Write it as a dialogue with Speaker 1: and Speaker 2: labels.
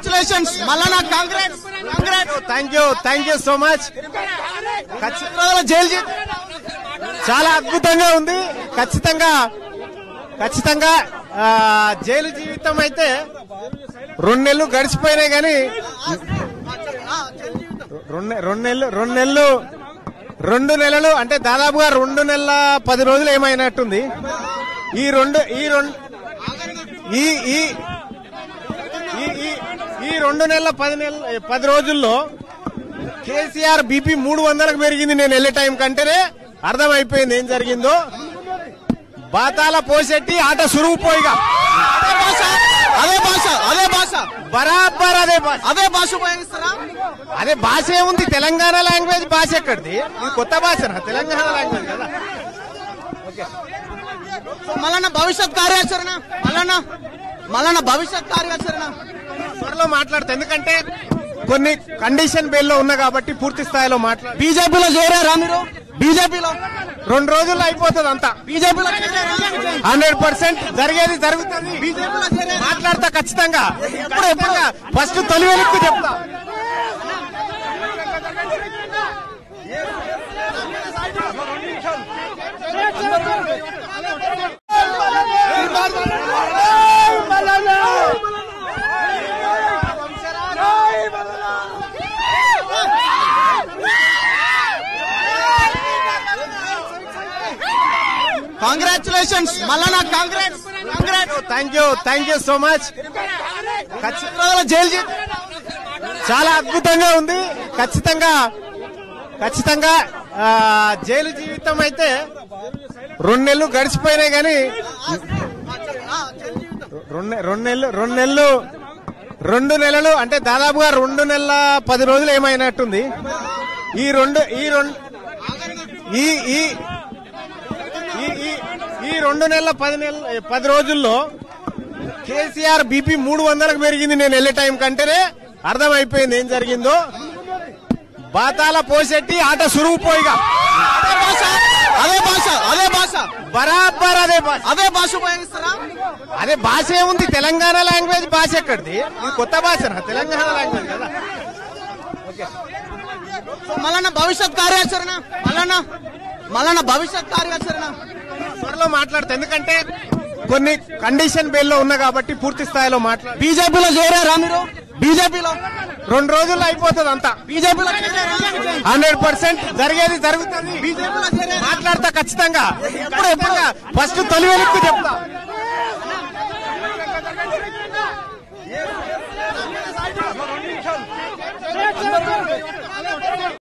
Speaker 1: congratulations మళ్ళా Congress Congress
Speaker 2: thank you thank you so much ఖచ్చితంగా జైలు జీ- చాలా అద్భుతంగా ఉంది ఖచ్చితంగా ఖచ్చితంగా ఆ, జైలు జీవితం అయితే రెండు నెలలు గడిచిపోయినాయి కానీ రెండు రెండు నెలలు రెండు నెలలు రెండు నెలలు అంటే దాదాపుగా రెండు నెలల పది రోజులు ఏమైనట్టుంది ఈ రెండు ఈ రెండు ఈ ఈ ఈ ఈ- ఈ రెండు నెలల పది నెలల పది రోజుల్లో కేసీఆర్ బీపీ మూడు వందలకు పెరిగింది నేను వెళ్ళే టైం కంటేనే అర్థమైపోయింది ఏం జరిగిందో బాతాల పోసెట్టి ఆట సురువు పోయిగా
Speaker 1: అదే భాష అదే భాష అదే భాష
Speaker 2: బరాబర్ అదే భాష
Speaker 1: అదే భాష ఉపయోగిస్తారా
Speaker 2: అదే భాష ఏముంది తెలంగాణ లాంగ్వేజ్ భాష ఎక్కడిది ఇది కొత్త భాషనా తెలంగాణ లాంగ్వేజ్ కదా
Speaker 1: మళ్ళా భవిష్యత్ కార్యాచరణ మళ్ళా మళ్ళా భవిష్యత్ కార్యాచరణ
Speaker 2: త్వరలో మాట్లాడతా ఎందుకంటే కొన్ని కండిషన్ బెయిల్లో ఉన్నా కాబట్టి పూర్తి స్థాయిలో మాట్లాడు
Speaker 1: బీజేపీలో చేరారా మీరు బీజేపీలో
Speaker 2: రెండు రోజుల్లో అయిపోతుంది అంతా
Speaker 1: బీజేపీలో
Speaker 2: హండ్రెడ్ పర్సెంట్ జరిగేది జరుగుతుంది
Speaker 1: బీజేపీలో చేరారా
Speaker 2: మాట్లాడతా ఖచ్చితంగా ఎప్పుడు ఎప్పుడు ఫస్ట్ తొలి వెనక్కు చెప్తా
Speaker 1: కంగ్రాచులేషన్స్ మళ్ళా Congress Congress
Speaker 2: thank you thank you so much ఖచ్చితంగా జైలు జీ- చాలా అద్భుతంగా ఉంది ఖచ్చితంగా ఖచ్చితంగా ఆ, జైలు జీవితం అయితే రెండు నెలలు గడిచిపోయినాయి కానీ రెండు రెండు నెలలు రెండు నెలలు రెండు నెలలు అంటే దాదాపుగా రెండు నెలల పది రోజులు ఏమైనట్టుంది ఈ రెండు ఈ రెండు ఈ ఈ ఈ- ఈ- ఈ రెండు నెలల పది నెలల పది రోజుల్లో కేసీఆర్ బీపీ మూడు వందలకు పెరిగింది నేను వెళ్ళే టైం కంటేనే అర్థమైపోయింది ఏం జరిగిందో బాతాల పోసెట్టి ఆట సురువు పోయిగా
Speaker 1: అదే భాష అదే భాష అదే భాష
Speaker 2: బరాబర్ అదే భాష
Speaker 1: అదే భాష ఉపయోగిస్తారా
Speaker 2: అదే భాష ఏముంది తెలంగాణ లాంగ్వేజ్ భాష ఎక్కడిది ఇది కొత్త భాషనా తెలంగాణ లాంగ్వేజ్ కదా
Speaker 1: మళ్ళా భవిష్యత్ కార్యాచరణ మళ్ళా మళ్ళా భవిష్యత్ కార్యాచరణ
Speaker 2: త్వరలో మాట్లాడతా ఎందుకంటే కొన్ని కండిషన్ బెయిల్లో ఉన్నా కాబట్టి పూర్తి స్థాయిలో మాట్లాడు
Speaker 1: బీజేపీలో చేరారా మీరు బీజేపీలో
Speaker 2: రెండు రోజుల్లో అయిపోతుంది అంతా
Speaker 1: బీజేపీలో
Speaker 2: హండ్రెడ్ పర్సెంట్ జరిగేది జరుగుతుంది
Speaker 1: బీజేపీలో చేరారా
Speaker 2: మాట్లాడతా ఖచ్చితంగా ఎప్పుడు ఎప్పుడు ఫస్ట్ తొలి వెనక్కు చెప్తా